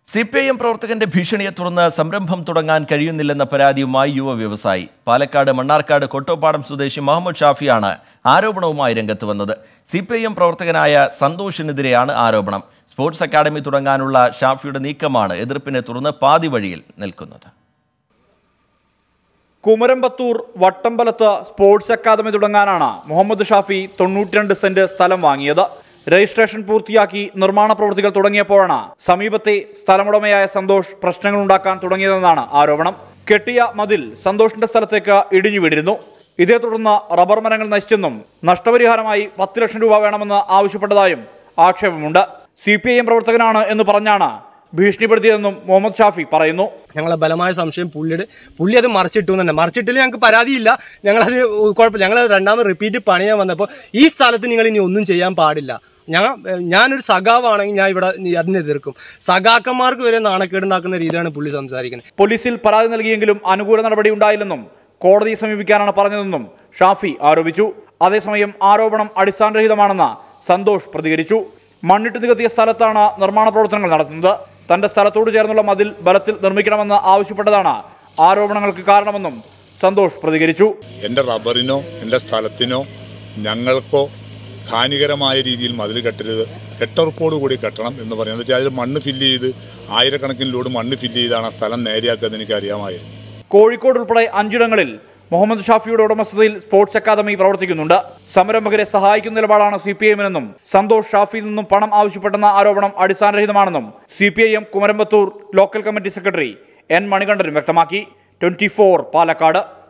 C P I M പ്രവർത്തകന്റെ ഭീഷണിയെ തുടർന്ന് സംരംഭം തുടങ്ങാൻ കഴിയുന്നില്ലെന്ന പരാതിയുമായി യുവ വ്യവസായി പാലക്കാട് മണ്ണാർക്കാട് കൊട്ടോപ്പാടം സ്വദേശി മുഹമ്മദ് ഷാഫിയാണ് ആരോപണവുമായി രംഗത്ത് വന്നത് സി പി ഐ എം പ്രവർത്തകനായ സന്തോഷിനെതിരെയാണ് ആരോപണം സ്പോർട്സ് അക്കാദമി തുടങ്ങാനുള്ള ഷാഫിയുടെ നീക്കമാണ് എതിർപ്പിനെ തുടർന്ന് പാതി വഴിയിൽ നിൽക്കുന്നത് കുമരമ്പത്തൂർ വട്ടമ്പലത്ത് സ്പോർട്സ് അക്കാദമി തുടങ്ങാനാണ് മുഹമ്മദ് ഷാഫി തൊണ്ണൂറ്റിരണ്ട് സെന്റ് സ്ഥലം വാങ്ങിയത് രജിസ്ട്രേഷൻ പൂർത്തിയാക്കി നിർമ്മാണ പ്രവൃത്തികൾ തുടങ്ങിയപ്പോഴാണ് സമീപത്തെ സ്ഥലമുടമയായ സന്തോഷ് പ്രശ്നങ്ങൾ ഉണ്ടാക്കാൻ തുടങ്ങിയതെന്നാണ് ആരോപണം കെട്ടിയ മതിൽ സന്തോഷിന്റെ സ്ഥലത്തേക്ക് ഇടിഞ്ഞു വീണിരുന്നു ഇതേ തുടർന്ന് റബ്ബർ മരങ്ങൾ നശിച്ചെന്നും നഷ്ടപരിഹാരമായി പത്ത് ലക്ഷം രൂപ വേണമെന്ന് ആവശ്യപ്പെട്ടതായും ആക്ഷേപമുണ്ട് സി പി ഐ എം പ്രവർത്തകനാണ് എന്ന് പറഞ്ഞാണ് ഭീഷണിപ്പെടുത്തിയതെന്നും മുഹമ്മദ് ഷാഫി പറയുന്നു ഞങ്ങളെ ബലമായ സംശയം പുള്ളിയുടെ പുള്ളി അത് മറിച്ചിട്ടു തന്നെ മറിച്ചിട്ടില്ല ഞങ്ങൾക്ക് പരാതിയില്ല ഞങ്ങളത് കുഴപ്പമില്ല ഞങ്ങൾ രണ്ടാമത് റിപ്പീറ്റ് പണിയാൻ വന്നപ്പോൾ ഈ സ്ഥലത്ത് നിങ്ങൾ ഇനി ഒന്നും ചെയ്യാൻ പാടില്ല ഞങ്ങൾ ഞാനൊരു സഖാവാണെങ്കിൽ ഞാൻ ഇവിടെ അതിനെ എതിർക്കും സഖാക്കന്മാർക്ക് വരെ നാണക്കേടുണ്ടാക്കുന്ന രീതിയാണ് പുള്ളി സംസാരിക്കുന്നത് പോലീസിൽ പരാതി നൽകിയെങ്കിലും അനുകൂല നടപടി ഉണ്ടായില്ലെന്നും കോടതിയെ സമീപിക്കാനാണ് പറഞ്ഞതെന്നും ഷാഫി ആരോപിച്ചു അതേസമയം ആരോപണം അടിസ്ഥാനരഹിതമാണെന്ന് സന്തോഷ് പ്രതികരിച്ചു മണ്ണിട്ട് നികത്തിയ സ്ഥലത്താണ് നിർമ്മാണ പ്രവർത്തനങ്ങൾ നടത്തുന്നത് തന്റെ സ്ഥലത്തോട് ചേർന്നുള്ള മതിൽ ബലത്തിൽ നിർമ്മിക്കണമെന്ന് ആവശ്യപ്പെട്ടതാണ് ആരോപണങ്ങൾക്ക് കാരണമെന്നും സന്തോഷ് പ്രതികരിച്ചു എൻ്റെ റബ്ബറിനോ എൻ്റെ സ്ഥലത്തിനോ ഞങ്ങൾക്കോ ഹാനികരമായ രീതിയിൽ മതിൽ കെട്ടരുത് കെട്ടുറപ്പോട് കൂടി കെട്ടണം എന്ന് പറയുന്നത് വെച്ചാൽ അതിൽ മണ്ണ് ഫില്ല് ചെയ്ത് ആയിരക്കണക്കിന് ലോഡ് മണ്ണ് ഫില്ല് ചെയ്താണ് ആ സ്ഥലം നേരെയാക്കുന്നത് എനിക്ക് അറിയാമായിരുന്നു കോഴിക്കോട് ഉൾപ്പെടെ അഞ്ചിടങ്ങളിൽ മുഹമ്മദ് ഷാഫിയുടെ ഉടമസ്ഥതയിൽ സ്പോർട്സ് അക്കാദമി പ്രവർത്തിക്കുന്നുണ്ട് സംരംഭകരെ സഹായിക്കുന്ന നിലപാടാണ് സി പി എമ്മിനെന്നും സന്തോഷ് ഷാഫിയിൽ നിന്നും പണം ആവശ്യപ്പെട്ടെന്ന ആരോപണം അടിസ്ഥാനരഹിതമാണെന്നും C P I M Kumarampathur local committee secretary N Manikandan വ്യക്തമാക്കി ട്വന്റി പാലക്കാട്